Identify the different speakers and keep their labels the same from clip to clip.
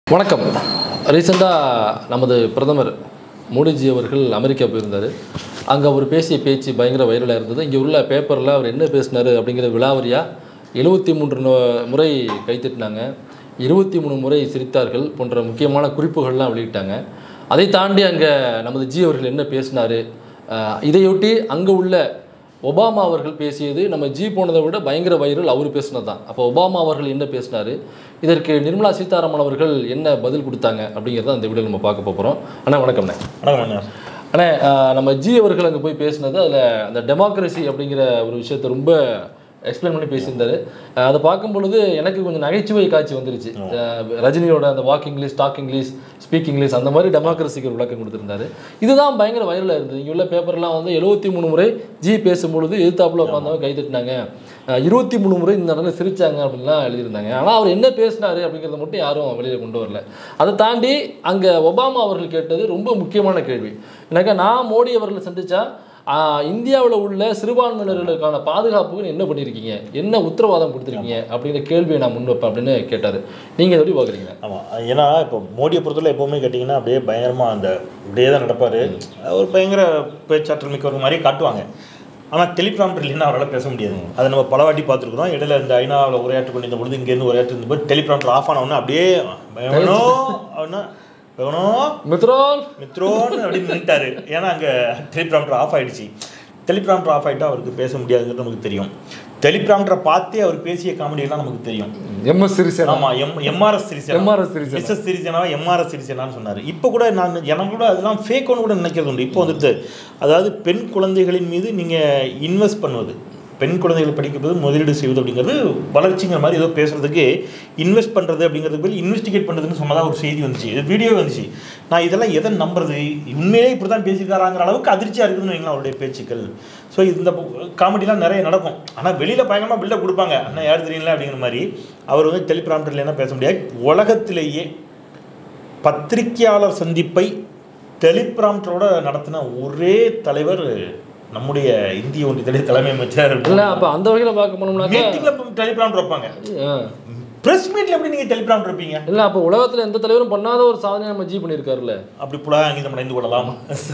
Speaker 1: வணக்கம் ரீசெண்டாக நமது பிரதமர் மோடிஜி அவர்கள் அமெரிக்கா போயிருந்தார் அங்கே அவர் பேசிய பேச்சு பயங்கர வைரலாக இருந்தது இங்கே உள்ள பேப்பரில் அவர் என்ன பேசினார் அப்படிங்கிற விலாவரியாக எழுபத்தி மூன்று நோ- முறை கைத்தட்டினாங்க இருபத்தி மூணு முறை சிரித்தார்கள் போன்ற முக்கியமான குறிப்புகள்லாம் வெளியிட்டாங்க அதை தாண்டி அங்கே நமது ஜி அவர்கள் என்ன பேசினார் இதையொட்டி அங்கே உள்ள ஒபாமா அவர்கள் பேசியது நம்ம ஜி போனதை விட பயங்கர வைரல் அவர் பேசினது தான் அப்போ ஒபாமா அவர்கள் என்ன பேசினார் இதற்கு நிர்மலா சீதாராமன் அவர்கள் என்ன பதில் கொடுத்தாங்க அப்படிங்கிறத அந்த வீடியோ நம்ம பார்க்க போகிறோம் அண்ணா வணக்கம்ண்ணே
Speaker 2: வணக்கம் அண்ணா
Speaker 1: அண்ணே ஆஹ், நம்ம ஜி அவர்கள் அங்கே போய் பேசினது அதில் அந்த டெமோக்ரஸி அப்படிங்கிற ஒரு விஷயத்தை ரொம்ப எக்ஸ்பிளைன் பண்ணி பேசியிருந்தாரு ஆஹ், அதை பார்க்கும் பொழுது எனக்கு கொஞ்சம் நகைச்சுவை காட்சி வந்துருச்சு ஆஹ், ரஜினியோட அந்த walk English talk English speak English அந்த மாதிரி டெமோக்ரஸிக்கு ஒரு விளக்கம் கொடுத்துருந்தாரு இதுதான் பயங்கர வைரலாக இருந்தது இங்கே உள்ள பேப்பர்லாம் வந்து எழுபத்தி மூணு முறை ஜி பேசும்பொழுது எதிர்த்தாப்புல உட்காந்தவங்க கை தட்டினாங்க இருபத்தி மூணு முறை இந்த நடந்து சிரிச்சாங்க அப்படின்லாம் எழுதியிருந்தாங்க ஆனால் அவர் என்ன பேசினாரு அப்படிங்கிறத மட்டும் யாரும் வெளியில் கொண்டு வரல அதை தாண்டி அங்கே ஒபாமா அவர்கள் கேட்டது ரொம்ப முக்கியமான கேள்வி எனக்கு நான் மோடி அவர்களை சந்திச்சா இந்தியாவில் உள்ள சிறுபான்மையினர்களுக்கான பாதுகாப்புக்கு என்ன பண்ணியிருக்கீங்க என்ன உத்தரவாதம் கொடுத்துருக்கீங்க அப்படிங்கிற கேள்வியை நான் முன்வைப்பேன் அப்படின்னு கேட்டார் நீங்கள் எப்படி பார்க்குறீங்க
Speaker 2: ஆமாம் ஏன்னா இப்போ மோடியை பொறுத்தவரை எப்போவுமே கேட்டிங்கன்னா அப்படியே பயங்கரமாக அந்த இப்படியே தான் நடப்பார் ஒரு பயங்கர பேச்சாற்றல் மிக்கவர் மாதிரி காட்டுவாங்க ஆனால் டெலிகிராம் இல்லைன்னா அவரால் பேச முடியாது அதை நம்ம பல வாட்டி பார்த்துருக்குறோம் இடையில இந்த ஐநாவில் உரையாற்று கொண்டிருந்த பொழுது இங்கேருந்து உரையாற்று இருந்தபோது டெலிகிராம் ஆஃப் ஆன உடனே அப்படியே வேணும் அப்படின்னா வேணும்
Speaker 1: மித்ரோல்
Speaker 2: மித்ரோன்னு அப்படின்னு நின்ட்டாரு ஏன்னா அங்கே டெலிபிராம்டர் ஆஃப் ஆயிடுச்சு டெலிபிராம்டர் ஆஃப் ஆகிட்டா அவருக்கு பேச முடியாதுங்கிறது நமக்கு தெரியும் டெலிபிராம்டரை பார்த்தே அவர் பேசிய காமெடியெல்லாம் நமக்கு தெரியும்
Speaker 1: எம்எஸ் சிறிசேனா
Speaker 2: ஆமா M MRS Sirisena
Speaker 1: MRS Sirisena.
Speaker 2: Mrs Sirisena MRS சிரிசேனான்னு சொன்னார் இப்போ கூட நான் எனக்கு கூட அதெல்லாம் ஃபேக்னு கூட நினைக்கிறது உண்டு இப்போ வந்துட்டு அதாவது பெண் குழந்தைகளின் மீது நீங்கள் இன்வெஸ்ட் பண்ணுவது பெண் குழந்தைகளை படிக்கிறது முதலீடு செய்வது அப்படிங்கிறது வளர்ச்சிங்கிற மாதிரி ஏதோ பேசுறதுக்கு இன்வெஸ்ட் பண்ணுறது அப்படிங்கிறதுக்கு பதில் இன்வெஸ்டிகேட் பண்ணுறதுன்னு சொன்னதா ஒரு செய்தி வந்துச்சு இது வீடியோ வந்துச்சு நான் இதெல்லாம் எதை நம்புறது உண்மையிலே இப்படி தான் பேசியிருக்காராங்கிற அளவுக்கு அதிர்ச்சியாக இருக்குதுன்னு வைங்களேன் அவருடைய பேச்சுக்கள் ஸோ இந்த காமெடிலாம் நிறைய நடக்கும் ஆனால் வெளியில் பயங்கரமாக பில்டப் கொடுப்பாங்க அண்ணா யார் தெரியல அப்படிங்கிற மாதிரி அவர் வந்து டெலிபிராம்டர்ல என்ன பேச முடியாது உலகத்திலேயே பத்திரிகையாளர் சந்திப்பை டெலிபிராம்டரோட நடத்தின ஒரே தலைவர் நம்முடைய இந்திய ஒன்றிய தலைமை அமைச்சர்
Speaker 1: இல்லை அப்போ அந்த வகையில் பார்க்க போனோம்னாக்கா
Speaker 2: மீட்டிங்கில் டெலிபிராம்டர் வைப்பாங்க
Speaker 1: ஆ.
Speaker 2: ப்ரெஸ் மீட்டில் எப்படி நீங்கள் டெலிபிராம்டர் வைப்பீங்க
Speaker 1: இல்லை அப்போ உலகத்தில் எந்த தலைவரும் பண்ணாத ஒரு சாதனை நம்ம ஜி பண்ணியிருக்காருல்ல
Speaker 2: அப்படி புலா அங்கீதம் அடைந்து கொள்ளலாம்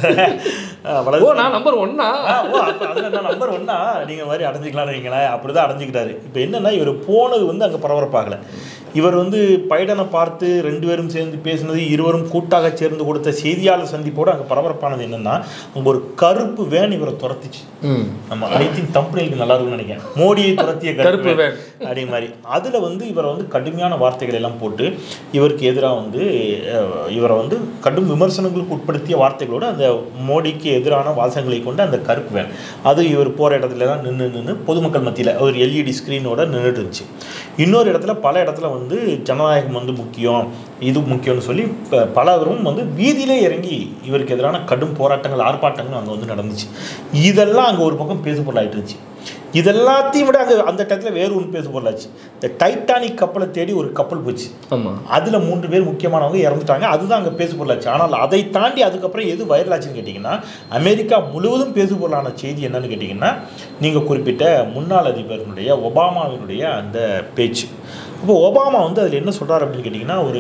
Speaker 1: ஓ
Speaker 2: வளர்ச்சி
Speaker 1: நான் நம்பர் ஒன்னா
Speaker 2: ஆ, ஓ அப்போ அதில் நான் நம்பர் ஒன்னா நீங்கள் மாதிரி அடைஞ்சிக்கலாம்னு வைங்களேன் அப்படி தான் அடைஞ்சிக்கிட்டாரு இப்போ என்னன்னா இவர் போனது வந்து அங்கே பரபரப்பாகலை இவர் வந்து பைடனை பார்த்து ரெண்டு பேரும் சேர்ந்து பேசினது இருவரும் கூட்டாக சேர்ந்து கொடுத்த செய்தியாளர் சந்திப்போடு அங்கே பரபரப்பானது என்னன்னா அங்கே ஒரு கருப்பு வேன் இவரை துரத்திச்சு
Speaker 1: ம்
Speaker 2: நம்ம ஐ திங்க் தம்பனிக்கு நல்லா இருக்கும்னு நினைக்கிறேன் மோடியை துரத்திய
Speaker 1: கருப்பு
Speaker 2: கருப்பு
Speaker 1: வேன்.
Speaker 2: வேன் அதே மாதிரி அதில் வந்து இவரை வந்து கடுமையான வார்த்தைகள் எல்லாம் போட்டு இவருக்கு எதிராக வந்து அஹ், இவரை வந்து கடும் விமர்சனங்களுக்கு உட்படுத்திய வார்த்தைகளோடு அந்த மோடிக்கு எதிரான வாசகங்களை கொண்டு அந்த கருப்பு வேன் அது இவர் போகிற இடத்துல தான் நின்று நின்று பொதுமக்கள் மத்தியில் ஒரு எல்இடி ஸ்க்ரீனோட நின்றுட்டு இருந்துச்சு இன்னொரு இடத்துல பல இடத்துல வந்து ஜனநாயகம் வந்து முக்கியம் இது முக்கியம்னு சொல்லி ப- பலரும் வந்து வீதியிலே இறங்கி இவருக்கு எதிரான கடும் போராட்டங்கள் ஆர்ப்பாட்டங்கள் அங்கே வந்து நடந்துச்சு இதெல்லாம் அங்கே ஒரு பக்கம் பேசு பொருளாயிட்டு இருந்துச்சு இதெல்லாத்தையும் விட அங்கே அந்த டயத்தில் வேறு ஒன்று பேசு பொருளாச்சு இந்த டைட்டானிக் கப்பலை தேடி ஒரு கப்பல் போச்சு
Speaker 1: ஆமாம்
Speaker 2: அதில் மூன்று பேர் முக்கியமானவங்க இறந்துட்டாங்க அதுதான் அங்கே பேசு பொருளாச்சு ஆனால் அதை தாண்டி அதுக்கப்புறம் எது வைரல் ஆச்சுன்னு கேட்டிங்கன்னா அமெரிக்கா முழுவதும் பேசு பொருளான செய்தி என்னன்னு கேட்டிங்கன்னா நீங்கள் குறிப்பிட்ட முன்னாள் அதிபரினுடைய ஒபாமாவினுடைய அந்த பேச்சு அப்போ ஒபாமா வந்து அதில் என்ன சொல்கிறார் அப்படின்னு கேட்டிங்கன்னா ஒரு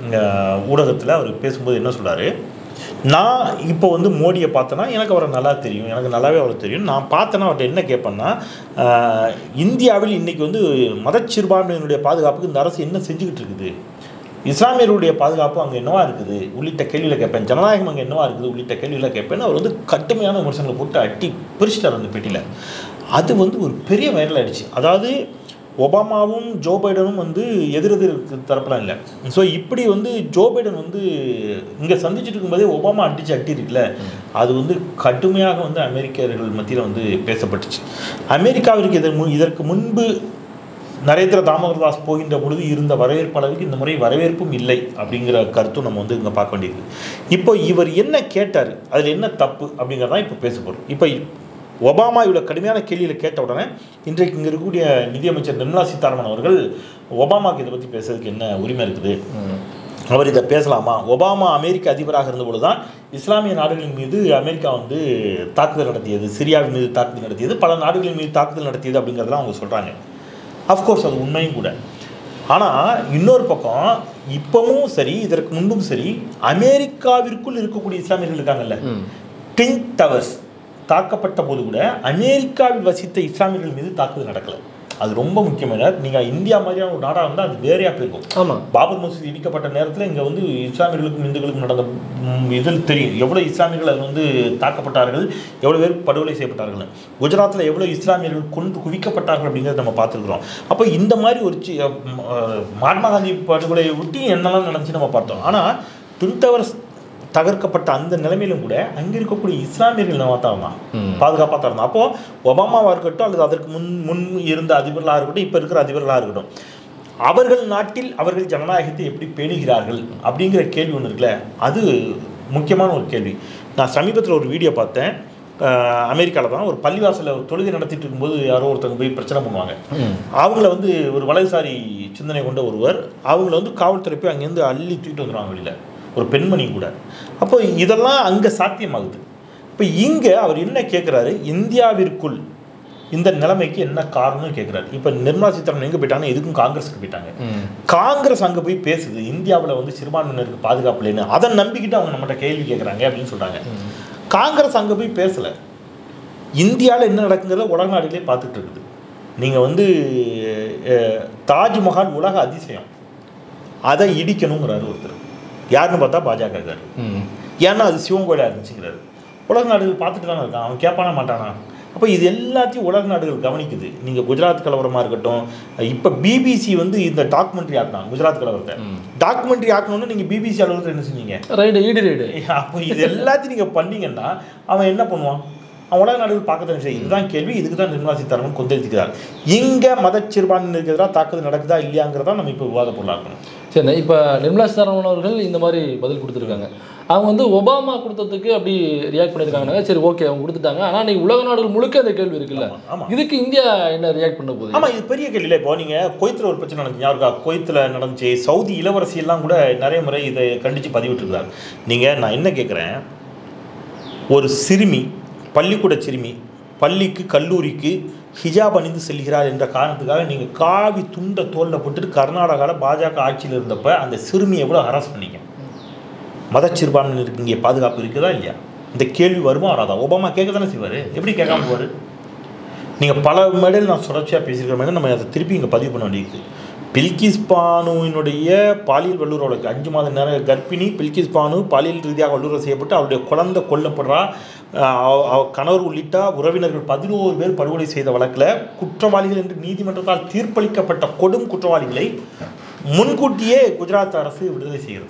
Speaker 2: ஊடகத்தில் அவர் பேசும்போது என்ன சொல்றாரு நான் இப்போ வந்து மோடியை பார்த்தேன்னா எனக்கு அவரை நல்லா தெரியும் எனக்கு நல்லாவே அவரை தெரியும் நான் பார்த்தேன்னா அவர்கிட்ட என்ன கேட்பேன்னா ஆஹ், இந்தியாவில் இன்றைக்கி வந்து மதச்சிறுபான்மையினுடைய பாதுகாப்புக்கு இந்த அரசு என்ன செஞ்சுக்கிட்டு இருக்குது இஸ்லாமியர்களுடைய பாதுகாப்பு அங்கே என்னவா இருக்குது உள்ளிட்ட கேள்வியில் கேட்பேன் ஜனநாயகம் அங்கே என்னவா இருக்குது உள்ளிட்ட கேள்வியில் கேட்பேன் அவர் வந்து கடுமையான விமர்சனங்களை போட்டு அட்டி பிரிச்சிட்டார் அந்த பெட்டியில் அது வந்து ஒரு பெரிய வைரல் ஆயிடுச்சு அதாவது ஒபாமாவும் ஜோ பைடனும் வந்து எதிரெதிர் தரப்பெல்லாம் இல்லை ஸோ இப்படி வந்து ஜோ பைடன் வந்து இங்கே சந்திச்சுட்டு இருக்கும்போதே ஒபாமா அடிச்சு அட்டி இருக்குல்ல அது வந்து கடுமையாக வந்து அமெரிக்கர்கள் மத்தியில் வந்து பேசப்பட்டுச்சு அமெரிக்காவிற்கு இதற்கு முன் இதற்கு முன்பு நரேந்திர தாமோதரதாஸ் போகின்ற பொழுது இருந்த வரவேற்பு அளவுக்கு இந்த முறை வரவேற்பும் இல்லை அப்படிங்கிற கருத்தும் நம்ம வந்து இங்கே பார்க்க வேண்டியது இப்போ இவர் என்ன கேட்டார் அதில் என்ன தப்பு அப்படிங்கிறதான் இப்போ பேச போகிறோம் இப்போ ஒபாமா இவ்வளோ கடுமையான கேள்வியில் கேட்ட உடனே இன்றைக்கு இங்கே இருக்கக்கூடிய நிதியமைச்சர் நிர்மலா சீதாராமன் அவர்கள் ஒபாமாக்கு இதை பற்றி பேசுறதுக்கு என்ன உரிமை இருக்குது அவர் இதை பேசலாமா ஒபாமா அமெரிக்க அதிபராக இருந்தபொழுது தான் இஸ்லாமிய நாடுகளின் மீது அமெரிக்கா வந்து தாக்குதல் நடத்தியது சிரியாவின் மீது தாக்குதல் நடத்தியது பல நாடுகளின் மீது தாக்குதல் நடத்தியது அப்படிங்கிறதெல்லாம் அவங்க சொல்கிறாங்க அஃப்கோர்ஸ் அது உண்மையும் கூட ஆனால் இன்னொரு பக்கம் இப்பவும் சரி இதற்கு முன்பும் சரி அமெரிக்காவிற்குள் இருக்கக்கூடிய இஸ்லாமியர்கள் இருக்காங்கல்ல
Speaker 1: ம்.
Speaker 2: ட்வின் டவர்ஸ் தாக்கப்பட்ட போது கூட அமெரிக்காவில் வசித்த இஸ்லாமியர்கள் மீது தாக்குதல் நடக்கல அது ரொம்ப முக்கியமான நீங்கள் இந்தியா மாதிரியான ஒரு நாடாக இருந்தால் அது வேறையாக போயிருக்கும்
Speaker 1: ஆமாம்
Speaker 2: பாபர் மசூதி இடிக்கப்பட்ட நேரத்தில் இங்கே வந்து இஸ்லாமியர்களுக்கும் இந்துக்களுக்கும் நடந்த ம், இதில் தெரியும் எவ்வளோ இஸ்லாமியர்கள் அதில் வந்து தாக்கப்பட்டார்கள் எவ்வளோ பேர் படுகொலை செய்யப்பட்டார்கள் குஜராத்தில் எவ்வளோ இஸ்லாமியர்கள் கொண்டு குவிக்கப்பட்டார்கள் அப்படிங்கிறத நம்ம பார்த்துருக்குறோம் அப்போ இந்த மாதிரி ஒரு சி- ம், அஹ், மகாத்மா காந்தி படுகொலையை ஒட்டி என்னெல்லாம் நடந்துச்சு நம்ம பார்த்தோம் ஆனால் ட்வின் டவர்ஸ் தகர்க்கப்பட்ட அந்த நிலைமையிலும் கூட அங்கே இருக்கக்கூடிய இஸ்லாமியர்கள் நம்ம தான்
Speaker 1: ம்.
Speaker 2: பாதுகாப்பாக தான் இருந்தான் அப்போது ஒபாமாவாக இருக்கட்டும் அல்லது அதற்கு முன் முன் இருந்த அதிபர்களாக இருக்கட்டும் இப்போ இருக்கிற அதிபர்களாக இருக்கட்டும் அவர்கள் நாட்டில் அவர்கள் ஜனநாயகத்தை எப்படி பேணுகிறார்கள் அப்படிங்கிற கேள்வி ஒன்று இருக்குல்ல அது முக்கியமான ஒரு கேள்வி நான் சமீபத்தில் ஒரு வீடியோ பார்த்தேன் அமெரிக்காவில் தான் ஒரு பள்ளிவாசலில் ஒரு தொழுகை நடத்திட்டு இருக்கும்போது யாரோ ஒருத்தவங்க போய் பிரச்சனை பண்ணுவாங்க
Speaker 1: ம்.
Speaker 2: அவங்கள வந்து ஒரு வலதுசாரி சிந்தனை கொண்ட ஒருவர் அவங்கள வந்து காவல்துறை போய் அங்கேருந்து அள்ளி தூக்கிட்டு வந்துடுவாங்க வெளியில் ஒரு பெண்மணி கூட அப்போ இதெல்லாம் அங்கே சாத்தியமாகுது இப்போ இங்கே அவர் என்ன கேட்குறாரு இந்தியாவிற்குள் இந்த நிலைமைக்கு என்ன காரணம்னு கேட்குறாரு இப்போ நிர்மலா சீதாராமன் எங்கே போயிட்டாங்கன்னா எதுக்கும் காங்கிரஸுக்கு போயிட்டாங்க
Speaker 1: ம்.
Speaker 2: காங்கிரஸ் அங்கே போய் பேசுது இந்தியாவில் வந்து சிறுபான்மையினருக்கு பாதுகாப்பு இல்லைன்னு அதை நம்பிக்கிட்டு அவங்க நம்மகிட்ட கேள்வி கேட்குறாங்க அப்படின்னு சொல்கிறாங்க காங்கிரஸ் அங்கே போய் பேசலை இந்தியாவில் என்ன நடக்குங்கிறத உலக நாடுகளே பார்த்துட்டு இருக்குது நீங்கள் வந்து அஹ், தாஜ்மஹால் உலக அதிசயம் அதை இடிக்கணுங்கிறாரு ஒருத்தர் யாருன்னு பார்த்தா பாஜகக்காரர்
Speaker 1: ம்.
Speaker 2: ஏன்னா அது சிவன் கோயிலாக இருந்துச்சுங்கிறாரு உலக நாடுகள் பார்த்துட்டு தானே இருக்கான் அவன் கேட்பானா மாட்டானா அப்போ இது எல்லாத்தையும் உலக நாடுகள் கவனிக்குது நீங்கள் குஜராத் கலவரமாக இருக்கட்டும் இப்போ பிபிசி வந்து இந்த டாக்குமெண்ட்ரி ஆக்கினான் குஜராத் கலவரத்தை
Speaker 1: ம்.
Speaker 2: டாக்குமெண்ட்ரி ஆக்கணும்னு நீங்கள் பிபிசி அலுவலகத்தில் என்ன செஞ்சீங்க
Speaker 1: ரைடு ஈடு ரைடு
Speaker 2: அப்போ இது எல்லாத்தையும் நீங்கள் பண்ணீங்கன்னா அவன் என்ன பண்ணுவான் அவன் உலக நாடுகள் பார்க்கத்தான் செய்யும் இதுதான் கேள்வி இதுக்கு தான் நிர்மலா சீதாராமன் கொந்தளிக்கிறார் இங்கே மத சிறுபான்மையினருக்கு எதிராக தாக்குதல் நடக்குதா இல்லையாங்கிறதா நம்ம இப்போ விவாத பொருளாக்கணும்
Speaker 1: சரி இப்போ நிர்மலா சீதாராமன் அவர்கள் இந்த மாதிரி பதில் கொடுத்துருக்காங்க அவங்க வந்து ஒபாமா கொடுத்ததுக்கு அப்படி ரியாக்ட் பண்ணியிருக்காங்க சரி ஓகே அவங்க கொடுத்துட்டாங்க ஆனால் நீ உலக நாடுகள் முழுக்க அந்த கேள்வி இருக்குல்ல
Speaker 2: ஆமாம்
Speaker 1: இதுக்கு இந்தியா என்ன ரியாக்ட் பண்ண போகுது
Speaker 2: ஆமாம் இது பெரிய கேள்வி இல்லை இப்போ நீங்கள் கோயத்தில் ஒரு பிரச்சனை நடந்துச்சு யாருக்கா கோயத்தில் நடந்துச்சு சவுதி இளவரசி எல்லாம் கூட நிறைய முறை இதை கண்டித்து பதிவிட்டுருக்காரு நீங்கள் நான் என்ன கேட்குறேன் ஒரு சிறுமி பள்ளிக்கூட சிறுமி பள்ளிக்கு கல்லூரிக்கு ஹிஜாப் அணிந்து செல்கிறார் என்ற காரணத்துக்காக நீங்கள் காவி துண்டை தோலில் போட்டுட்டு கர்நாடகாவில் பாஜக ஆட்சியில் இருந்தப்ப அந்த சிறுமியை எவ்வளோ ஹராஸ் பண்ணீங்க மத சிறுபான்மையினருக்கு இங்கே பாதுகாப்பு இருக்குதா இல்லையா இந்த கேள்வி வருமா வராதா ஒபாமா கேட்க தானே செய்வார் எப்படி கேட்காம போவார் நீங்கள் பல மேடையில் நான் தொடர்ச்சியாக பேசியிருக்கிற மாதிரி நம்ம அதை திருப்பி இங்கே பதிவு பண்ண வேண்டியிருக்கு பில்கிஸ் பானுவினுடைய பாலியல் வல்லுறவு வழக்கு அஞ்சு மாத நேர கர்ப்பிணி பில்கிஸ் பானு பாலியல் ரீதியாக வல்லுறவு செய்யப்பட்டு அவருடைய குழந்தை கொல்லப்படுறா அஹ் அவ- அவ கணவர் உள்ளிட்ட உறவினர்கள் பதினோரு பேர் படுகொலை செய்த வழக்கில் குற்றவாளிகள் என்று நீதிமன்றத்தால் தீர்ப்பளிக்கப்பட்ட கொடும் குற்றவாளிகளை முன்கூட்டியே குஜராத் அரசு விடுதலை செய்கிறது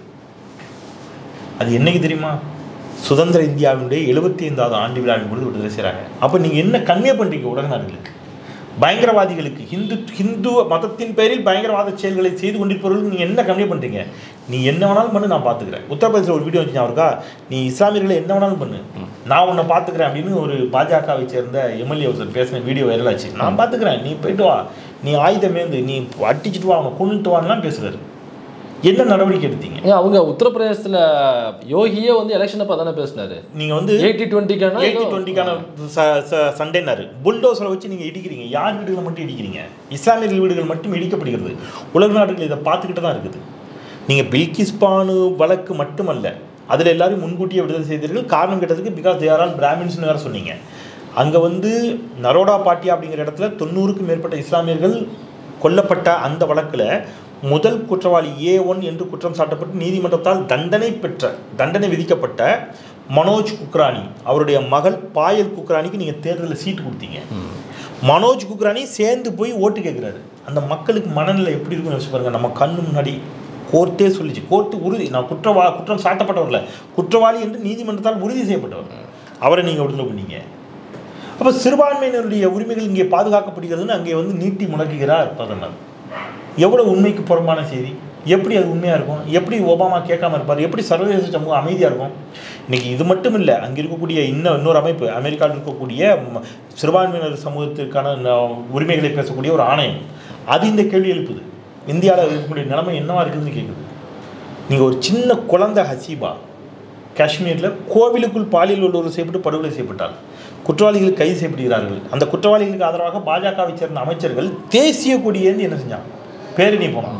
Speaker 2: அது என்னைக்கு தெரியுமா சுதந்திர இந்தியாவினுடைய எழுபத்தி ஐந்தாவது ஆண்டு விழாவின் பொழுது விடுதலை செய்கிறாங்க அப்போ நீங்கள் என்ன கன்வே பண்ணுறீங்க உலக நாடுகளுக்கு பயங்கரவாதிகளுக்கு ஹிந்து ஹிந்து மதத்தின் பெயரில் பயங்கரவாத செயல்களை செய்து கொண்டிருப்பவர்களுக்கு நீங்கள் என்ன கன்வே பண்ணுறீங்க நீ என்ன வேணாலும் பண்ணு நான் பார்த்துக்கிறேன் உத்தரப்பிரதேசில் ஒரு வீடியோ வச்சு இருக்கா நீ இஸ்லாமியர்களை என்ன வேணாலும் பண்ணு நான் உன்னை பார்த்துக்கிறேன் அப்படின்னு ஒரு பாஜகவை சேர்ந்த எம்எல்ஏ ஒருத்தர் பேசின வீடியோ வைரலாச்சு நான் பார்த்துக்கிறேன் நீ போயிட்டு வா நீ ஆயுதமேந்து நீ அடிச்சிட்டு வா அவனை கொண்டுட்டு வான்லாம் பேசுகிறாரு என்ன நடவடிக்கை எடுத்தீங்க
Speaker 1: ஏன் அவங்க உத்தரப்பிரதேசத்தில் யோகியே வந்து எலெக்ஷன் அப்போ தானே பேசினாரு
Speaker 2: நீங்கள் வந்து
Speaker 1: எயிட்டி டுவெண்ட்டிக்கான
Speaker 2: எயிட்டி டுவெண்ட்டிக்கான சண்டைனாரு புல்டோசரை வச்சு நீங்கள் இடிக்கிறீங்க யார் வீடுகளை மட்டும் இடிக்கிறீங்க இஸ்லாமியர்கள் வீடுகள் மட்டும் இடிக்கப்படுகிறது உலக நாடுகள் இதை பார்த்துக்கிட்டு தான் இருக்குது நீங்கள் பில்கிஸ் பானு வழக்கு மட்டுமல்ல அதில் எல்லாரும் முன்கூட்டியே விடுதலை செய்தீர்கள் காரணம் கேட்டதுக்கு பிகாஸ் தேர் ஆல் பிராமின்ஸ்னு வேறு சொன்னீங்க அங்கே வந்து நரோடா பாட்டியா அப்படிங்கிற இடத்துல தொண்ணூறுக்கும் மேற்பட்ட இஸ்லாமியர்கள் கொல்லப்பட்ட அந்த வழக்கில் முதல் குற்றவாளி ஏ ஒன் என்று குற்றம் சாட்டப்பட்டு நீதிமன்றத்தால் தண்டனை பெற்ற தண்டனை விதிக்கப்பட்ட மனோஜ் குக்ரானி அவருடைய மகள் பாயல் குக்ரானிக்கு நீங்கள் தேர்தலில் சீட்டு கொடுத்தீங்க மனோஜ் குக்ரானி சேர்ந்து போய் ஓட்டு கேட்குறாரு அந்த மக்களுக்கு மனநிலை எப்படி இருக்குன்னு யோசிச்சு பாருங்க நம்ம கண்ணு முன்னாடி கோர்ட்டே சொல்லிச்சு கோர்ட்டு உறுதி நான் குற்றவா குற்றம் சாட்டப்பட்டவர்ல குற்றவாளி என்று நீதிமன்றத்தால் உறுதி செய்யப்பட்டவர் அவரை நீங்கள் விடுதலை பண்ணீங்க அப்போ சிறுபான்மையினருடைய உரிமைகள் இங்கே பாதுகாக்கப்படுகிறதுன்னு அங்கே வந்து நீட்டி முழக்குகிறார் பிரதமர் எவ்வளோ உண்மைக்கு புறம்பான செய்தி எப்படி அது உண்மையாக இருக்கும் எப்படி ஒபாமா கேட்காம இருப்பார் எப்படி சர்வதேச சமூகம் அமைதியாக இருக்கும் இன்னைக்கு இது மட்டும் இல்லை அங்கே இருக்கக்கூடிய இன்னும் இன்னொரு அமைப்பு அமெரிக்காவில் இருக்கக்கூடிய ம- சிறுபான்மையினர் சமூகத்திற்கான ந- உரிமைகளை பேசக்கூடிய ஒரு ஆணையம் அது இந்த கேள்வி எழுப்புது இந்தியாவில் இருக்கக்கூடிய நிலைமை என்னவா இருக்குதுன்னு கேட்குது நீங்கள் ஒரு சின்ன குழந்தை ஹசீபா காஷ்மீரில் கோவிலுக்குள் பாலியல் வல்லுறவு செய்யப்பட்டு படுகொலை செய்யப்பட்டார் குற்றவாளிகள் கைது செய்யப்படுகிறார்கள் அந்த குற்றவாளிகளுக்கு ஆதரவாக பாஜகவை சேர்ந்த அமைச்சர்கள் தேசிய கொடியேந்து என்ன செஞ்சாங்க பேரணி போனாங்க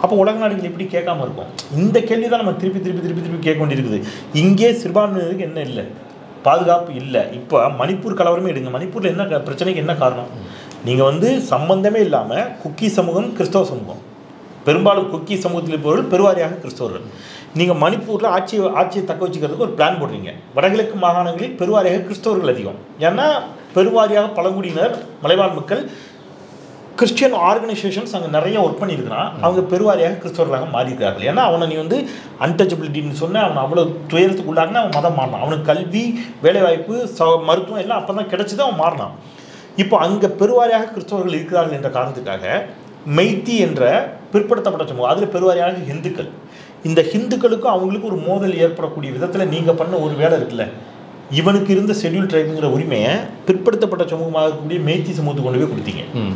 Speaker 2: அப்போ உலக நாடுகள் எப்படி கேட்காம இருக்கும் இந்த கேள்வி தான் நம்ம திருப்பி திருப்பி திருப்பி திருப்பி கேட்க வேண்டியிருக்குது இங்கே சிறுபான்மையினருக்கு என்ன இல்லை பாதுகாப்பு இல்லை இப்போ மணிப்பூர் கலவரமே எடுங்க மணிப்பூரில் என்ன க- பிரச்சனைக்கு என்ன காரணம் நீங்கள் வந்து சம்பந்தமே இல்லாமல் குக்கி சமூகம் கிறிஸ்தவ சமூகம் பெரும்பாலும் குக்கி சமூகத்தில் இருப்பவர்கள் பெருவாரியாக கிறிஸ்தவர்கள் நீங்கள் மணிப்பூரில் ஆட்சி ஆட்சியை தக்க வச்சுக்கிறதுக்கு ஒரு பிளான் போடுறீங்க வடகிழக்கு மாகாணங்களில் பெருவாரியாக கிறிஸ்தவர்கள் அதிகம் ஏன்னா பெருவாரியாக பழங்குடியினர் மலைவாழ் மக்கள் கிறிஸ்டியன் ஆர்கனைசேஷன்ஸ் அங்கே நிறைய ஒர்க் பண்ணியிருக்கிறான் அவங்க பெருவாரியாக கிறிஸ்தவர்களாக மாறியிருக்கிறார்கள் ஏன்னா அவனை நீ வந்து அன்டச்சபிலிட்டின்னு சொன்ன அவன் அவ்வளோ துயரத்துக்குள்ளாக்குனா அவன் மதம் மாறினான் அவனுக்கு கல்வி வேலைவாய்ப்பு ச மருத்துவம் எல்லாம் அப்போ தான் கிடச்சிது அவன் மாறினான் இப்போ அங்கே பெருவாரியாக கிறிஸ்தவர்கள் இருக்கிறார்கள் என்ற காரணத்துக்காக மெய்த்தி என்ற பிற்படுத்தப்பட்ட சமூகம் அதில் பெருவாரியாக இந்துக்கள் இந்த ஹிந்துக்களுக்கும் அவங்களுக்கும் ஒரு மோதல் ஏற்படக்கூடிய விதத்தில் நீங்கள் பண்ண ஒரு வேலை இருக்குல்ல இவனுக்கு இருந்த ஷெட்யூல் ட்ரைபுங்கிற உரிமையை பிற்படுத்தப்பட்ட சமூகமாக இருக்கக்கூடிய மெய்த்தி சமூகத்துக்கு கொண்டு போய் கொடுத்தீங்க
Speaker 1: ம்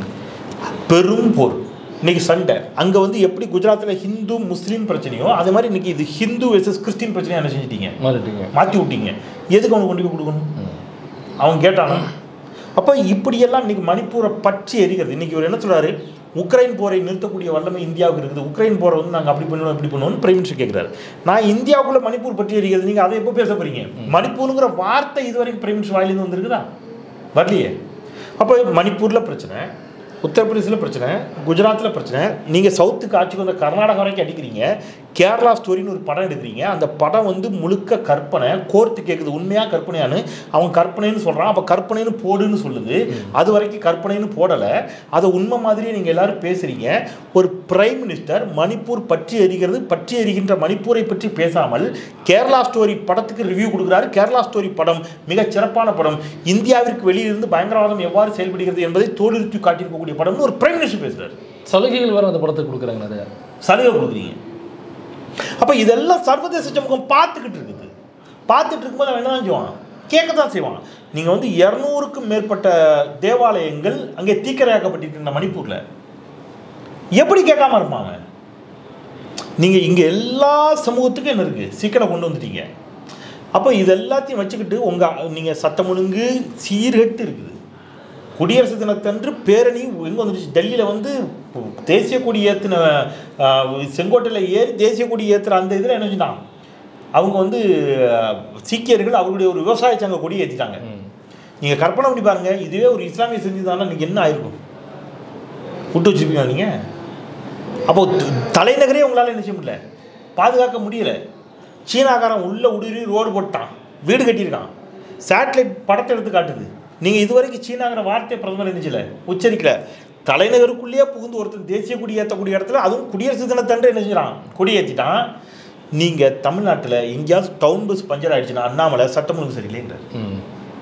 Speaker 2: பெரும் போர் இன்னைக்கு சண்டை அங்கே வந்து எப்படி குஜராத்தில் ஹிந்து முஸ்லீம் பிரச்சனையோ அதே மாதிரி இன்னைக்கு இது ஹிந்து வெர்சஸ் கிறிஸ்டின் பிரச்சனையை என்ன செஞ்சிட்டீங்க
Speaker 1: மாறிட்டீங்க
Speaker 2: மாற்றி விட்டீங்க எதுக்கு அவனுக்கு கொண்டு போய் கொடுக்கணும் அவன் கேட்டானா அப்போ இப்படியெல்லாம் இன்னைக்கு மணிப்பூரை பற்றி எரிகிறது இன்னைக்கு இவர் என்ன சொல்றாரு உக்ரைன் போரை நிறுத்தக்கூடிய வல்லமை இந்தியாவுக்கு இருக்குது உக்ரைன் போரை வந்து நாங்கள் அப்படி பண்ணுவோம் இப்படி பண்ணுவோம்னு பிரைம் மினிஸ்டர் கேட்குறாரு நான் இந்தியாவுக்குள்ள மணிப்பூர் பற்றி எரிகிறது நீங்கள் அதை எப்போ பேச போறீங்க மணிப்பூருங்கிற வார்த்தை இதுவரைக்கும் பிரைம் மினிஸ்டர் வாயிலிருந்து வந்திருக்குதா வரலையே அப்போ மணிப்பூரில் பிரச்சனை உத்தரப்பிரதேசில் பிரச்சனை குஜராத்தில் பிரச்சனை நீங்கள் சவுத்துக்கு ஆட்சிக்கு வந்த கர்நாடகா வரைக்கும் அடிக்கிறீங்க கேரளா ஸ்டோரின்னு ஒரு படம் எடுக்கிறீங்க அந்த படம் வந்து முழுக்க கற்பனை கோர்த்து கேட்குது உண்மையாக கற்பனையான்னு அவன் கற்பனைன்னு சொல்கிறான் அப்போ கற்பனைன்னு போடுன்னு சொல்லுது அது வரைக்கும் கற்பனைன்னு போடலை அதை உண்மை மாதிரியே நீங்கள் எல்லாரும் பேசுகிறீங்க ஒரு பிரைம் மினிஸ்டர் மணிப்பூர் பற்றி எரிகிறது பற்றி எரிகின்ற மணிப்பூரை பற்றி பேசாமல் கேரளா ஸ்டோரி படத்துக்கு ரிவ்யூ கொடுக்குறாரு கேரளா ஸ்டோரி படம் மிகச் சிறப்பான படம் இந்தியாவிற்கு வெளியிலிருந்து பயங்கரவாதம் எவ்வாறு செயல்படுகிறது என்பதை தோலுரித்து காட்டியிருக்கக்கூடிய படம்னு ஒரு பிரைம் மினிஸ்டர் பேசுறாரு
Speaker 1: சலுகைகள் வேற அந்த படத்துக்கு கொடுக்குறாங்க நிறைய
Speaker 2: சலுகை கொடுக்குறீங்க அப்போ இதெல்லாம் சர்வதேச சமூகம் பார்த்துக்கிட்டு இருக்குது பார்த்துட்டு இருக்கும்போது அவன் என்ன செய்வான் கேட்க தான் செய்வான் நீங்கள் வந்து இரநூறுக்கும் மேற்பட்ட தேவாலயங்கள் அங்கே தீக்கிரையாக்கப்பட்டிருக்கின்ற மணிப்பூரில் எப்படி கேட்காம இருப்பாங்க நீங்கள் இங்கே எல்லா சமூகத்துக்கும் என்ன இருக்குது சீக்கிரம் கொண்டு வந்துட்டீங்க அப்போ இது எல்லாத்தையும் வச்சுக்கிட்டு உங்கள் நீங்கள் சட்டம் ஒழுங்கு சீர்கெட்டு இருக்குது குடியரசு தினத்தன்று பேரணி எங்கே வந்துருச்சு டெல்லியில் வந்து தேசிய கொடி ஏற்றின செங்கோட்டையில் ஏறி தேசிய கொடி ஏற்றுற அந்த இதில் என்ன செஞ்சிட்டான் அவங்க வந்து அஹ், சீக்கியர்கள் அவர்களுடைய ஒரு விவசாய சங்க கொடி ஏற்றிட்டாங்க நீங்கள் கற்பனை பண்ணி பாருங்க இதுவே ஒரு இஸ்லாமிய செஞ்சுதானா நீங்கள் என்ன ஆயிருக்கும் விட்டு வச்சுருப்பீங்க நீங்கள் அப்போ த- தலைநகரே உங்களால் என்ன செய்ய முடியல பாதுகாக்க முடியல சீனாக்காரன் உள்ள உடுறி ரோடு போட்டான் வீடு கட்டியிருக்கான் சேட்டலைட் படத்தை எடுத்து காட்டுது நீங்கள் இதுவரைக்கும் சீனாங்கிற வார்த்தையை பிரதமர் இருந்துச்சுல உச்சரிக்கல தலைநகருக்குள்ளேயே புகுந்து ஒருத்தர் தேசிய கொடி ஏற்றக்கூடிய இடத்துல அதுவும் குடியரசு தினத்தன்று என்ன செஞ்சான் கொடி ஏற்றிட்டான் நீங்கள் தமிழ்நாட்டில் எங்கேயாவது டவுன் பஸ் பஞ்சர் ஆயிடுச்சுன்னா அண்ணாமலை சட்டம் ஒழுங்கு சரியில்லைங்கிறார்
Speaker 1: ம்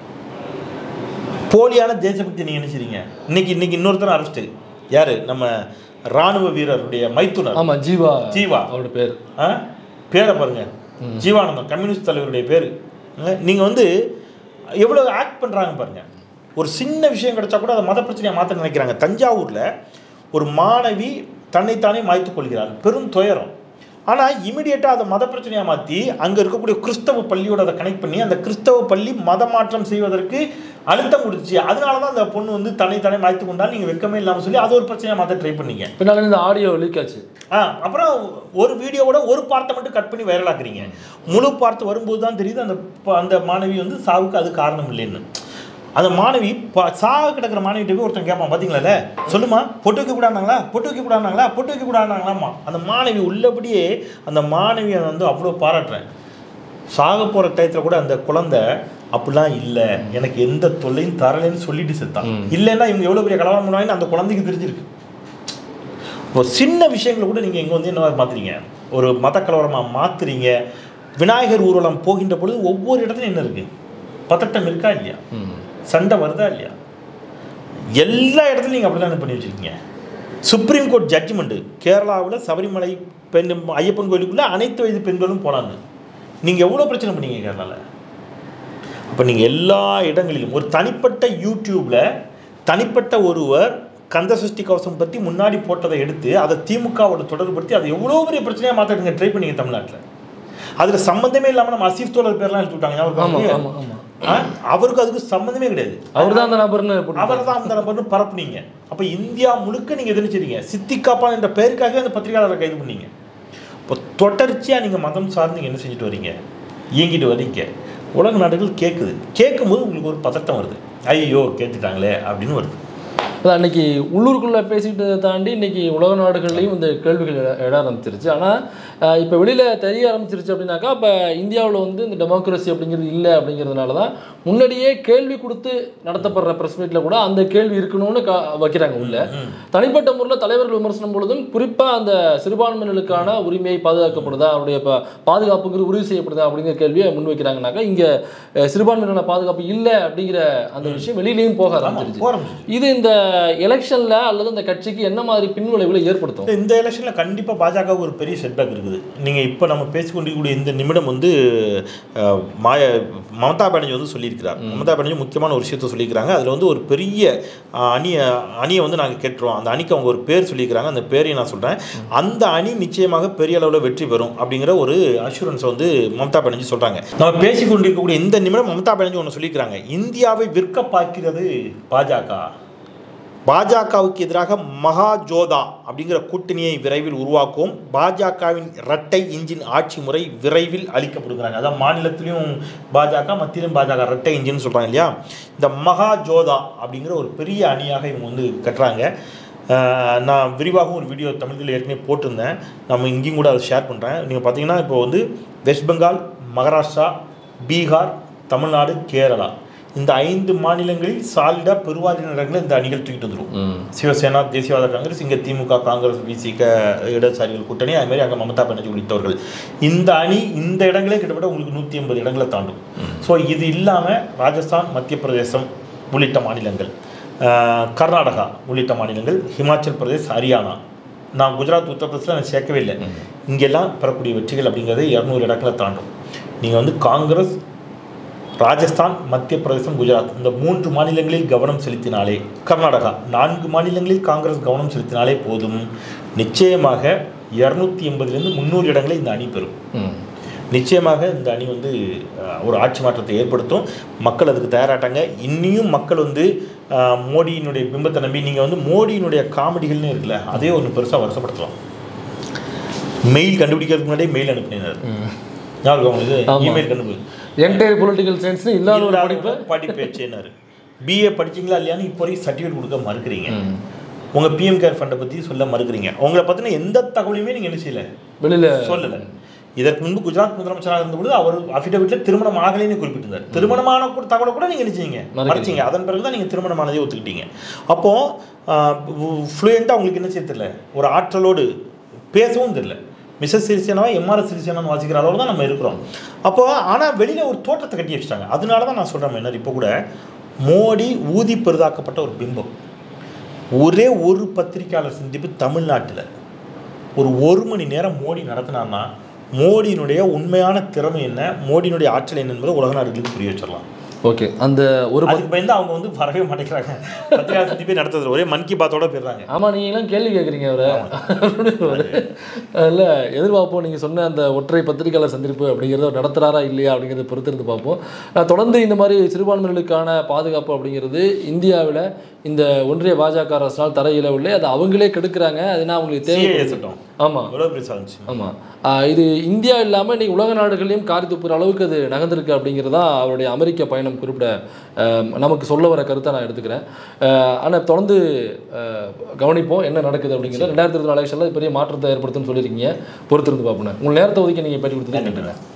Speaker 2: போலியான தேசபக்தி நீங்கள் என்ன செய்றீங்க இன்னைக்கு இன்னைக்கு இன்னொருத்தர் அரெஸ்ட்டு யார் நம்ம ராணுவ வீரருடைய மைத்துனர்
Speaker 1: ஆமா ஜீவா
Speaker 2: ஜீவா.
Speaker 1: அவரோட பேர்
Speaker 2: ஆ பேரை பாருங்க ஜீவானந்தம் கம்யூனிஸ்ட் தலைவருடைய பேர் நீங்கள் வந்து எவ்வளோ ஆக்ட் பண்ணுறாங்க பாருங்க ஒரு சின்ன விஷயம் கிடைச்சா கூட அதை மத பிரச்சனையை மாற்ற நினைக்கிறாங்க தஞ்சாவூரில் ஒரு மாணவி தன்னைத்தானே மாய்த்துக் கொள்கிறார் பெரும் துயரம் ஆனால் இமிடியேட்டாக அதை மத பிரச்சனையாக மாற்றி அங்கே இருக்கக்கூடிய கிறிஸ்தவ பள்ளியோட அதை கனெக்ட் பண்ணி அந்த கிறிஸ்தவ பள்ளி மத மாற்றம் செய்வதற்கு அழுத்தம் கொடுத்துச்சு அதனால தான் அந்த பொண்ணு வந்து தன்னைத்தானே மாய்த்து கொண்டால் நீங்கள் வெக்கமே இல்லாமல் சொல்லி அது ஒரு பிரச்சனையாக மாற்ற ட்ரை பண்ணீங்க
Speaker 1: பின்னால இந்த ஆடியோ லீக் ஆச்சு
Speaker 2: ஆ அப்புறம் ஒரு வீடியோவோட ஒரு பார்ட்டை மட்டும் கட் பண்ணி வைரலாக்குறீங்க முழு பார்ட் வரும்போது தான் தெரியுது அந்த ப- அந்த மாணவி வந்து சாவுக்கு அது காரணம் இல்லைன்னு அந்த மாணவி ப- சாக கிடக்கிற மாணவிட்ட போய் ஒருத்தன் கேட்பான் பார்த்தீங்களா சொல்லுமா பொட்டு வைக்க கூடாதுனாங்களா பொட்டு வைக்க கூடாதுனாங்களா பொட்டு வைக்க கூடாதுனாங்களாமா அந்த மாணவி உள்ளபடியே அந்த மாணவியை வந்து அவ்வளோ பாராட்டுறேன் சாக போகிற டயத்தில் கூட அந்த குழந்தை அப்படிலாம் இல்லை எனக்கு எந்த தொல்லையும் தரலைன்னு சொல்லிட்டு செத்தான் இல்லைன்னா இவங்க எவ்வளோ பெரிய கலவரம் பண்ணுவாங்கன்னு அந்த குழந்தைக்கு தெரிஞ்சிருக்கு இப்போ சின்ன விஷயங்களை கூட நீங்கள் இங்கே வந்து என்ன மாற்றுறீங்க ஒரு மத கலவரமாக மாற்றுறீங்க விநாயகர் ஊர்வலம் போகின்ற பொழுது ஒவ்வொரு இடத்துலையும் என்ன இருக்குது பதட்டம் இருக்கா இல்லையா
Speaker 1: ம்
Speaker 2: சண்டை வருதா இல்லையா எல்லா இடத்துலையும் நீங்கள் அப்படி தான் பண்ணி வச்சுருக்கீங்க சுப்ரீம் கோர்ட் ஜட்ஜ்மெண்ட்டு கேரளாவில் சபரிமலை பெண் ஐயப்பன் கோயிலுக்குள்ளே அனைத்து வயது பெண்களும் போனாங்க நீங்கள் எவ்வளோ பிரச்சனை பண்ணீங்க கேரளாவில் அப்போ நீங்கள் எல்லா இடங்களிலும் ஒரு தனிப்பட்ட யூடியூப்பில் தனிப்பட்ட ஒருவர் கந்த சஷ்டி கவசம் பற்றி முன்னாடி போட்டதை எடுத்து அதை திமுகவோட தொடர்புபடுத்தி அதை எவ்வளோ பெரிய பிரச்சனையாக மாற்றிடுங்க ட்ரை பண்ணீங்க தமிழ்நாட்டில் அதில் சம்மந்தமே இல்லாமல் நம்ம அசீஃப் தோழர் பேர்லாம் எடுத்து விட்டாங்க ஞாபகம்
Speaker 1: ஆமா
Speaker 2: இருக்கா
Speaker 1: ஆமா
Speaker 2: உங்களுக்கு?
Speaker 1: ஆமா
Speaker 2: ஆ? அவருக்கு அதுக்கு சம்மந்தமே கிடையாது
Speaker 1: அவர் தான் அந்த நபர்னு போட்டு-
Speaker 2: அவர் தான் அந்த நபர்னு பரப்புனீங்க அப்போ இந்தியா முழுக்க நீங்கள் எதிர்ச்சிருங்க சித்திகாப்பான் என்ற பெயருக்காக அந்த பத்திரிகையாளரை கைது பண்ணீங்க இப்போ தொடர்ச்சியாக நீங்கள் மதம் சார்ந்து நீங்க என்ன செஞ்சுட்டு வரீங்க இயங்கிட்டு வரீங்க உலக நாடுகள் கேட்குது கேட்கும்போது உங்களுக்கு ஒரு பதட்டம் வருது ஐயோ கேட்டுட்டாங்களே அப்படின்னு வருது
Speaker 1: அதான் அன்னைக்கு உள்ளூருக்குள்ளே பேசிட்டு தாண்டி இன்னைக்கு உலக நாடுகள்லையும் இந்த கேள்விகள் எழ எழ ஆரம்பிச்சிருச்சு ஆனால் இப்போ வெளியில் தெரிய ஆரம்பிச்சிருச்சு அப்படின்னாக்கா இப்போ இந்தியாவில் வந்து இந்த டெமோக்ரஸி அப்படிங்கிறது இல்லை அப்படிங்கிறதுனால தான் முன்னாடியே கேள்வி கொடுத்து நடத்தப்படுற ப்ரெஸ் மீட்டில் கூட அந்த கேள்வி இருக்கணும்னு கா வைக்கிறாங்க உள்ள தனிப்பட்ட முறையில் தலைவர்கள் விமர்சனம் பொழுதும் குறிப்பாக அந்த சிறுபான்மையினருக்கான உரிமை பாதுகாக்கப்படுதா அவருடைய ப- பாதுகாப்புங்கிறது உறுதி செய்யப்படுதா அப்படிங்கிற கேள்வியை முன்வைக்கிறாங்கனாக்கா இங்கே சிறுபான்மையினரான பாதுகாப்பு இல்லை அப்படிங்கிற அந்த விஷயம் வெளியிலையும் போக ஆரம்பிச்சிருச்சு
Speaker 2: போகிறோம்
Speaker 1: இது இந்த எலெக்ஷன்ல அல்லது இந்த கட்சிக்கு என்ன மாதிரி பின்விளைவுகளை ஏற்படுத்தும்
Speaker 2: இந்த எலெக்ஷனில் கண்டிப்பாக பாஜகவுக்கு ஒரு பெரிய செட்பேக் இருக்குது நீங்கள் இப்போ நம்ம பேசிக்கொண்டிருக்கக்கூடிய இந்த நிமிடம் வந்து அஹ், மாய மமதா பானர்ஜி வந்து சொல்லியிருக்கிறார் மமதா பானர்ஜி முக்கியமான ஒரு விஷயத்த சொல்லியிருக்கிறாங்க அதில் வந்து ஒரு பெரிய அஹ், அணியை அணியை வந்து நாங்கள் கேட்டுருவோம் அந்த அணிக்கு அவங்க ஒரு பேர் சொல்லியிருக்கிறாங்க அந்த பேரையும் நான் சொல்கிறேன் அந்த அணி நிச்சயமாக பெரிய அளவில் வெற்றி பெறும் அப்படிங்கிற ஒரு அஷூரன்ஸை வந்து மமதா பானர்ஜி சொல்கிறாங்க நம்ம பேசிக்கொண்டிருக்கக்கூடிய இந்த நிமிடம் மமதா பானர்ஜி ஒன்று சொல்லியிருக்கிறாங்க இந்தியாவை விற்க பார்க்கிறது பாஜக பாஜகவுக்கு எதிராக மகா ஜோதா அப்படிங்கிற கூட்டணியை விரைவில் உருவாக்குவோம் பாஜகவின் இரட்டை இன்ஜின் ஆட்சி முறை விரைவில் அளிக்கப்படுகிறாங்க அதான் மாநிலத்திலையும் பாஜக மத்தியிலும் பாஜக இரட்டை இன்ஜின் சொல்கிறாங்க இல்லையா இந்த மகா ஜோதா அப்படிங்கிற ஒரு பெரிய அணியாக இவங்க வந்து கட்டுறாங்க அஹ் நான் விரிவாகவும் ஒரு வீடியோ தமிழில் ஏற்கனவே போட்டிருந்தேன் நம்ம இங்கேயும் கூட அதை ஷேர் பண்ணுறேன் நீங்கள் பார்த்தீங்கன்னா இப்போ வந்து வெஸ்ட் பெங்கால் மகாராஷ்டிரா பீகார் தமிழ்நாடு கேரளா இந்த ஐந்து மாநிலங்களில் சாலிடாக பெருவாரியான இடங்களை இந்த அணிகள் தூக்கிட்டு வந்துடும் சிவசேனா தேசியவாத காங்கிரஸ் இங்கே திமுக காங்கிரஸ் விசிக இடதுசாரிகள் கூட்டணி அது மாதிரி அங்கே மமதா பானர்ஜி உள்ளிட்டவர்கள் இந்த அணி இந்த இடங்களே கிட்டத்தட்ட உங்களுக்கு நூற்றி ஐம்பது இடங்களை தாண்டும் ஸோ இது இல்லாமல் ராஜஸ்தான் மத்திய பிரதேசம் உள்ளிட்ட மாநிலங்கள் அஹ், கர்நாடகா உள்ளிட்ட மாநிலங்கள் ஹிமாச்சல் பிரதேஷ் ஹரியானா நான் குஜராத் உத்தரப்பிரதேசில் நான் சேர்க்கவே இல்லை இங்கெல்லாம் பெறக்கூடிய வெற்றிகள் அப்படிங்கிறது இரநூறு இடங்களை தாண்டும் நீங்கள் வந்து காங்கிரஸ் ராஜஸ்தான் மத்திய பிரதேசம் குஜராத் இந்த மூன்று மாநிலங்களில் கவனம் செலுத்தினாலே கர்நாடகா நான்கு மாநிலங்களில் காங்கிரஸ் கவனம் செலுத்தினாலே போதும் நிச்சயமாக இரநூத்தி எண்பதுலேருந்து முந்நூறு இடங்களை இந்த அணி பெறும் நிச்சயமாக இந்த அணி வந்து அஹ், ஒரு ஆட்சி மாற்றத்தை ஏற்படுத்தும் மக்கள் அதுக்கு தயாராட்டாங்க இன்னியும் மக்கள் வந்து அஹ், மோடியினுடைய பிம்பத்தை நம்பி நீங்கள் வந்து மோடியினுடைய காமெடிகள்னு இருக்குல்ல அதே ஒன்று பெருசாக வருஷப்படுத்தலாம் மெயில் கண்டுபிடிக்கிறதுக்கு முன்னாடியே மெயில் அனுப்பினார் ஞாபகம் உங்களுக்கு
Speaker 1: ஆமா.
Speaker 2: இமெயில் கண்டுபிடி
Speaker 1: என்டையர் பொலிட்டிக்கல் சயின்ஸ்னு இல்லாத ஒரு படிப்பு
Speaker 2: படிப்பேச்சேனாரு பிஏ படிச்சீங்களா இல்லையான்னு இப்போ வரைக்கும் சர்டிஃபிகேட் கொடுக்க மறுக்கிறீங்க உங்க பிஎம் கேர் ஃபண்டை பத்தி சொல்ல மறுக்கிறீங்க உங்களை பத்தின எந்த தகவலையுமே நீங்க என்ன செய்யல
Speaker 1: வெளியில
Speaker 2: சொல்லல இதற்கு முன்பு குஜராத் முதலமைச்சராக இருந்தபோது அவர் அஃபிடவிட்ல திருமணம் ஆகலைன்னு குறிப்பிட்டிருந்தார் திருமணமான கூட தகவலை கூட நீங்க நினைச்சீங்க
Speaker 1: மறுக்கிறீங்க.
Speaker 2: மறைச்சிங்க அதன் பிறகு தான் நீங்க திருமணமானதே ஒத்துக்கிட்டீங்க அப்போ ஃப்ளூயண்ட்டாக உங்களுக்கு என்ன செய்ய தெரியல ஒரு ஆற்றலோடு பேசவும் தெரியல மிஸ்ஸஸ் சிறிசேனாவா எம்ஆர்எஸ் சிறிசேனான்னு வாசிக்கிற அளவு தான் நம்ம இருக்கிறோம் அப்போ ஆனால் வெளியில் ஒரு தோற்றத்தை கட்டி வச்சிட்டாங்க அதனால தான் நான் சொல்கிறேன் என்ன இப்போ கூட மோடி ஊதி பெரிதாக்கப்பட்ட ஒரு பிம்பம் ஒரே ஒரு பத்திரிக்கையாளர் சந்திப்பு தமிழ்நாட்டில் ஒரு ஒரு மணி நேரம் மோடி நடத்தினான்னா மோடியினுடைய உண்மையான திறமை என்ன மோடியினுடைய ஆற்றல் என்ன என்பதை உலக நாடுகளுக்கு புரிய வச்சிடலாம்
Speaker 1: ஓகே அந்த ஒரு
Speaker 2: அதுக்கு பயந்து அவங்க வந்து வரவே மாட்டேங்கிறாங்க பத்திரிகை சந்திப்பே நடத்துறது ஒரே மன் கி பாத்தோட போயிடுறாங்க
Speaker 1: ஆமா நீங்க எல்லாம் கேள்வி கேட்குறீங்க அவரை இல்லை எதிர்பார்ப்போம் நீங்கள் சொன்ன அந்த ஒற்றை பத்திரிகையாளர் சந்திப்பு அப்படிங்கிறத அவர் நடத்துகிறாரா இல்லையா அப்படிங்கிறத பொறுத்திருந்து பார்ப்போம் அஹ் தொடர்ந்து இந்த மாதிரி சிறுபான்மையினருக்கான பாதுகாப்பு அப்படிங்கிறது இந்தியாவில் இந்த ஒன்றிய பாஜக அரசால் தர இயலவில்லை அது அவங்களே கெடுக்கிறாங்க அதுனா அவங்களுக்கு
Speaker 2: சிஏஏ
Speaker 1: தேவை
Speaker 2: சட்டம்
Speaker 1: ஆமாம்
Speaker 2: எவ்வளோ பெரிய சாதிச்சு
Speaker 1: ஆமாம் இது இந்தியா இல்லாமல் இன்னைக்கு உலக நாடுகளையும் காரி துப்புற அளவுக்கு அது நகர்ந்திருக்கு அப்படிங்கிறது தான் அவருடைய அமெரிக்க பயணம் குறிப்பிட அஹ், நமக்கு சொல்ல வர கருத்தை நான் எடுத்துக்கிறேன் ஆனால் தொடர்ந்து அஹ், கவனிப்போம் என்ன நடக்குது அப்படிங்கிறது ரெண்டாயிரத்தி இருபத்தி நாலு எலெக்ஷனில் பெரிய மாற்றத்தை ஏற்படுத்தும்னு சொல்லியிருக்கீங்க பொறுத்திருந்து பார்ப்போம் உங்கள் நேரத்தை ஒதுக்கி நீங்கள் பேட்டி கொடுத்தது நன்றி